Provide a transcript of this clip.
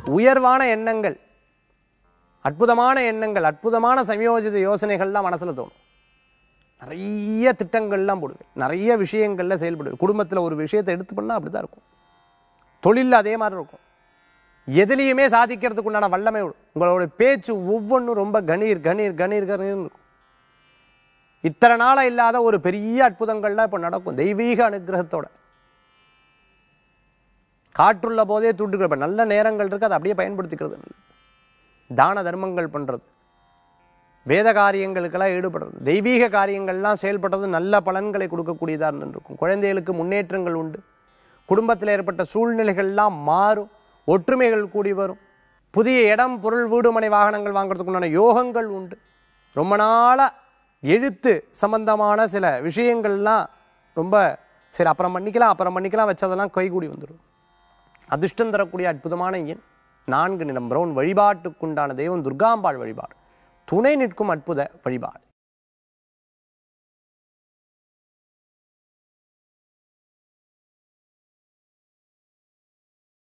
உயர்வான எண்ணங்கள் அற்புதமான எண்ணங்கள் அற்புதமான சமயோஜித யோசனைகள்லாம் மனசுல தோணும் நிறைய திட்டங்கள்லாம் போடுவேன் நிறைய விஷயங்கள்ல செயல்படுவேன் குடும்பத்துல ஒரு விஷயத்தை எடுத்து பண்ணா அப்படிதான் இருக்கும் தொழில்ல அதே மாதிரி இருக்கும் எதுலேயுமே சாதிக்கிறதுக்கு உண்டான வல்லமை உண்டு. உங்களோட பேச்சு ஒவ்வொன்றும் ரொம்ப கணீர் கணீர் கணீர் கணீர்னு இருக்கும் இத்தனை நாளா இல்லாத ஒரு பெரிய அற்புதங்கள்லாம் இப்ப நடக்கும் தெய்வீக அனுகிரகத்தோட காற்றுள்ள போதே தூண்டுகிற இப்ப நல்ல நேரங்கள் இருக்கு அதை அப்படியே பயன்படுத்திக்கிறது நல்லது. தான தர்மங்கள் பண்றது வேத காரியங்களுக்கெல்லாம் ஈடுபடுறது தெய்வீக காரியங்கள்லாம் செயல்படுறது நல்ல பலன்களை கொடுக்கக்கூடியதாக இருந்திருக்கும் குழந்தைகளுக்கு முன்னேற்றங்கள் உண்டு குடும்பத்தில் ஏற்பட்ட சூழ்நிலைகள்லாம் மாறும் ஒற்றுமைகள் கூடி வரும் புதிய இடம் பொருள் வீடு மனை வாகனங்கள் வாங்குறதுக்கு உண்டான யோகங்கள் உண்டு ரொம்ப நாளா எழுத்து சம்பந்தமான சில விஷயங்கள்லாம் ரொம்ப சரி அப்புறம் பண்ணிக்கலாம் அப்புறம் பண்ணிக்கலாம் வச்சதெல்லாம் கைகூடி வந்துடும் அதிர்ஷ்டம் தரக்கூடிய அற்புதமான எண் நான்கு நிறம் பிரவுன் வழிபாட்டுக்குண்டான தெய்வம் துர்காம்பாள் வழிபாடு துணை நிற்கும் அற்புத வழிபாடு